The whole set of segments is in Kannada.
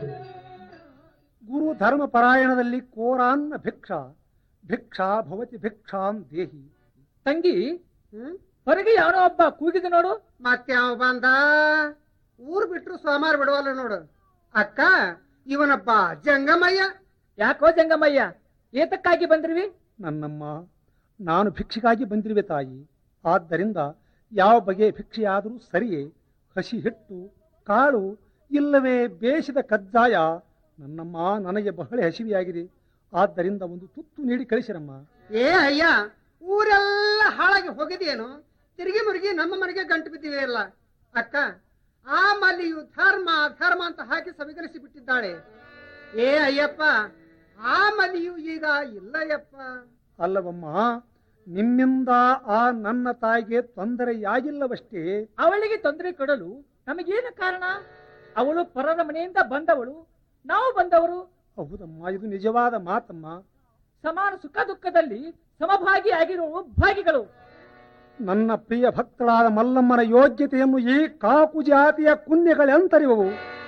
ಗುರು ಧರ್ಮ ಪರಾಯಣದಲ್ಲಿ ಕೋರಾನ್ನ ಭಿಕ್ಷಾ ಭಿಕ್ಷಾ ಭವತಿ ಭಿಕ್ಷಾಂ ದೇಹಿ ತಂಗಿ ಹ್ಮ್ ಹೊರಗೆ ಯಾವನೋ ಒಬ್ಬ ಕೂಗಿದ ನೋಡು ಮತ್ತೆ ಅವ ಬಂದ ಊರ್ ಬಿಟ್ರು ಸೋಮಾರ ಬಿಡುವಲ್ಲ ನೋಡು ಅಕ್ಕ ಇವನಬ್ಬ ಜಂಗಮಯ್ಯ ಯಾಕೋ ಜಂಗಮಯ್ಯ ಏತಕ್ಕಾಗಿ ಬಂದ್ರಿವಿ ನನ್ನಮ್ಮ ನಾನು ಭಿಕ್ಷೆಗಾಗಿ ಬಂದಿರುವೆ ತಾಯಿ ಆದ್ದರಿಂದ ಯಾವ ಬಗೆಯ ಭಿಕ್ಷೆಯಾದರೂ ಸರಿಯೇ ಹಸಿ ಹಿಟ್ಟು ಕಾಳು ಇಲ್ಲವೇ ಬೇಯಿಸಿದ ಕಜ್ಜಾಯ ನನ್ನಮ್ಮ ನನಗೆ ಬಹಳ ಹಸಿವೆಯಾಗಿದೆ ಆದ್ದರಿಂದ ಒಂದು ತುತ್ತು ನೀಡಿ ಕಳಿಸಿರಮ್ಮ ಏ ಅಯ್ಯ ಊರೆಲ್ಲ ಹಾಳಾಗಿ ಹೋಗಿದೇನು ತಿರುಗಿ ಮುರುಗಿ ನಮ್ಮ ಮನೆಗೆ ಗಂಟು ಬಿದ್ದಿವೆಯಲ್ಲ ಅಕ್ಕ ಆ ಮಲ್ಲಿಯು ಧರ್ಮ ಧರ್ಮ ಅಂತ ಹಾಕಿ ಸವಿಗಲಿಸಿ ಬಿಟ್ಟಿದ್ದಾಳೆ ಏ ಅಯ್ಯಪ್ಪ ಆ ಮಲ್ಲಿಯು ಈಗ ಇಲ್ಲಯ್ಯಪ್ಪ ಅಲ್ಲವಮ್ಮ ನಿಮ್ಮಿಂದ ಆ ನನ್ನ ತಾಯಿಗೆ ತೊಂದರೆಯಾಗಿಲ್ಲವಷ್ಟೇ ಅವಳಿಗೆ ತೊಂದರೆ ಕೊಡಲು ನಮಗೇನು ಕಾರಣ ಅವಳು ಪರರ ಮನೆಯಿಂದ ಬಂದವಳು ನಾವು ಬಂದವರು ಹೌದಮ್ಮ ಇದು ನಿಜವಾದ ಮಾತಮ್ಮ ಸಮಾನ ಸುಖ ದುಃಖದಲ್ಲಿ ಸಮಭಾಗಿ ಆಗಿರುವ ಭಾಗಿಗಳು ನನ್ನ ಪ್ರಿಯ ಭಕ್ತಳಾದ ಮಲ್ಲಮ್ಮನ ಯೋಗ್ಯತೆಯನ್ನು ಈ ಕಾಕು ಜಾತಿಯ ಕುನ್ಯಗಳೆಂತರಿವವು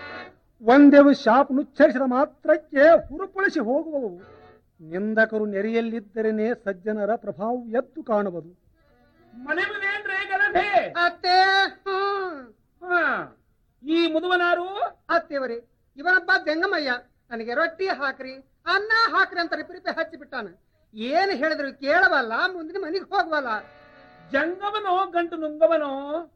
ಒಂದೆವು ಶಾಪ್ ನುಚ್ಚರಿಸಿದ ಮಾತ್ರಕ್ಕೆ ಹುರುಪುಳಿಸಿ ಹೋಗುವವು ನಿಂದಕರು ನೆರೆಯಲ್ಲಿದ್ದರೇನೆ ಸಜ್ಜನರ ಪ್ರಭಾವ ಎದ್ದು ಕಾಣುವುದು ಮನೆ ಮನೇನ್ರೇ ಗಲಭೆ ಅತ್ತೆ ಹ್ಮ್ ಹಾ. ಈ ಮುದುವನಾರು ಅತ್ತೇವರಿ ಇವನೊಬ್ಬ ಜಂಗಮಯ್ಯ ನನಗೆ ರೊಟ್ಟಿ ಹಾಕ್ರಿ ಅನ್ನ ಹಾಕ್ರಿ ಅಂತ ರಿಪಿ ರಿಪಿ ಹಚ್ಚಿ ಬಿಟ್ಟಾನ ಏನ್ ಹೇಳಿದ್ರು ಕೇಳವಲ್ಲ ಮುಂದಿನ ಮನೆಗೆ ಹೋಗವಲ್ಲ ಜಂಗಮನೋ ಗಂಟು ನುಂಗವನೋ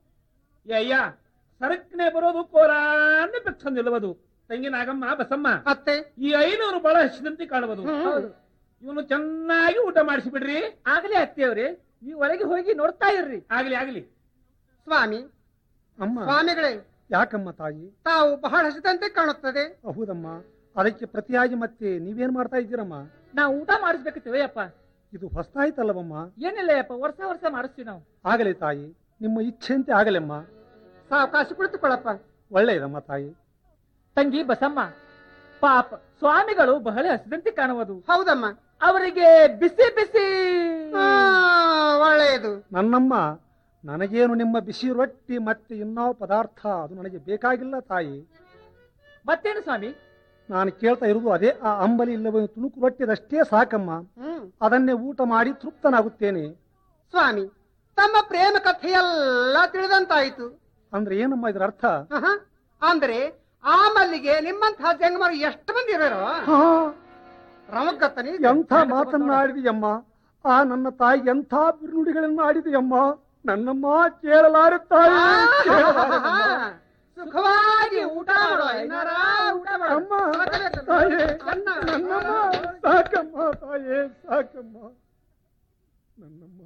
ಏ ಅಯ್ಯ ಸರಕ್ನೆ ಬರೋದು ಕೋರಾನ್ನ ಬೆಚ್ಚ ನಿಲ್ಲುವುದು ತಂಗಿ ನಾಗಮ್ಮ ಬಸಮ್ಮ ಅತ್ತೆ ಈ ಐನೂರು ಬಹಳ ಹಸಿದಂತೆ ಕಾಣುವುದು ಹ್ಮ್. ಇವನು ಚೆನ್ನಾಗಿ ಊಟ ಮಾಡಿಸಿ ಬಿಡ್ರಿ ಆಗ್ಲೇ ಅತ್ತೆಯವ್ರೆ ನೀವು ಒಳಗೆ ಹೋಗಿ ನೋಡ್ತಾ ಇರ್ರಿ ಆಗ್ಲಿ ಆಗ್ಲಿ ಸ್ವಾಮಿ ಅಮ್ಮ ಸ್ವಾಮಿಗಳೇ ಯಾಕಮ್ಮ ತಾಯಿ ತಾವು ಬಹಳ ಹಸಿದಂತೆ ಕಾಣುತ್ತದೆ ಹೌದಮ್ಮ ಅದಕ್ಕೆ ಪ್ರತಿಯಾಗಿ ಮತ್ತೆ ನೀವೇನ್ ಮಾಡ್ತಾ ಇದ್ದೀರಮ್ಮ ನಾವು ಊಟ ಮಾಡಿಸ್ಬೇಕಿತ್ತೇವೆ ಅಪ್ಪ ಇದು ಹೊಸ್ತಾಯ್ತಲ್ಲವಮ್ಮ ಏನಿಲ್ಲ ಯಪ್ಪ ವರ್ಷ ವರ್ಷ ಮಾಡಿಸ್ತೀವಿ ನಾವು ಆಗಲಿ ತಾಯಿ ನಿಮ್ಮ ಇಚ್ಛೆಯಂತೆ ಆಗಲೆಮ್ಮ ಸಾವಕಾಶ ಕುಳಿತುಕೊಳ್ಳಪ್ಪ ಒಳ್ಳೆಯದಮ್ಮ ತಾಯಿ ತಂಗಿ ಬಸಮ್ಮ ಪಾಪ ಸ್ವಾಮಿಗಳು ಬಹಳ ಹಸಿದಂತೆ ಕಾಣುವುದು ಹೌದಮ್ಮ ಅವರಿಗೆ ಬಿಸಿ ಬಿಸಿ ಆ, ಒಳ್ಳೆಯದು ನನ್ನಮ್ಮ ನನಗೇನು ನಿಮ್ಮ ಬಿಸಿ ರೊಟ್ಟಿ ಮತ್ತೆ ಇನ್ನಾವ ಪದಾರ್ಥ ಅದು ನನಗೆ ಬೇಕಾಗಿಲ್ಲ ತಾಯಿ ಮತ್ತೇನು ಸ್ವಾಮಿ ನಾನು ಕೇಳ್ತಾ ಇರುವುದು ಅದೇ ಆ ಅಂಬಲಿ ಇಲ್ಲವೇ ತುಣುಕು ರೊಟ್ಟಿದಷ್ಟೇ ಸಾಕಮ್ಮ ಹ್ಮ್ ಅದನ್ನೇ ಊಟ ಮಾಡಿ ತೃಪ್ತನಾಗುತ್ತೇನೆ ಸ್ವಾಮಿ ತಮ್ಮ ಪ್ರೇಮ ಕಥೆಯೆಲ್ಲ ತಿಳಿದಂತಾಯಿತು ಅಂದ್ರೆ ಏನಮ್ಮ ಇದರ ಅರ್ಥ ಆಹಾ. ಅಂದ್ರೆ ಆ ಮಲ್ಲಿಗೆ ನಿಮ್ಮಂತಹ ಜಂಗಮರು ಎಷ್ಟು ಮಂದಿ ಇರೋರು ಹಾ, ರಮಗತ್ತನಿ ಎಂಥ ಮಾತನ್ನಾಡಿದೆಯಮ್ಮ ಆ ನನ್ನ ತಾಯಿ ಎಂಥ ಬಿರುನುಡಿಗಳನ್ನು ಆಡಿದೆಯಮ್ಮ ನನ್ನಮ್ಮ ಕೇಳಲಾರೆ ತಾಯಿ ಕೇಳಲಾರೆನಮ್ಮ. ಸುಖವಾಗಿ ಊಟ ಮಾಡೋ ಐನಾರ ಊಟ ಮಾಡೋ ಅಮ್ಮ ತಾಯೇ ಅನ್ನ, ನನ್ನಮ್ಮ ಸಾಕಮ್ಮ ತಾಯೇ ಸಾಕಮ್ಮ ನನ್ನಮ್ಮ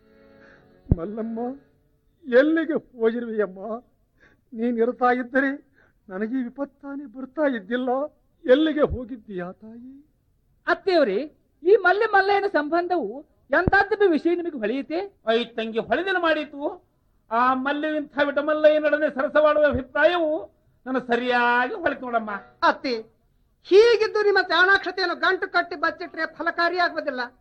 ಮಲ್ಲಮ್ಮ ಎಲ್ಲಿಗೆ ಹೋಗಿರುವೆಯಮ್ಮ ನೀನ್ ಇರ್ತಾ ಇದ್ದರೆ ನನಗೆ ಈ ವಿಪತ್ತಾನೆ ಬರ್ತಾ ಇದ್ದಿಲ್ಲ ಎಲ್ಲಿಗೆ ಹೋಗಿದ್ದೀಯಾ ತಾಯಿ ಅತ್ತೆಯವ್ರೆ ಈ ಮಲ್ಲೆ ಮಲ್ಲೆಯನ ಸಂಬಂಧವು ಎಂತಾದ್ದು ವಿಷಯ ನಿಮಗೆ ಹೊಳೆಯುತ್ತೆ ಐ ತಂಗಿ ಹೊಳೆದಿನ ಮಾಡಿತು ಆ ಮಲ್ಯವಿಂಥ ವಿಟಮಲ್ಲಯ್ಯನೊಡನೆ ಸರಸವಾಡುವ ಅಭಿಪ್ರಾಯವು ನನ್ನ ಸರಿಯಾಗಿ ಹೊಳಿತು ನೋಡಮ್ಮ ಅತ್ತಿ ಹೀಗಿದ್ದು ನಿಮ್ಮ ಚಾಣಾಕ್ಷತೆಯನ್ನು ಗಂಟು ಕಟ್ಟಿ ಬಚ್ಚಿಟ್ರೆ ಫಲಕಾರಿಯಾಗುವುದಿಲ್ಲ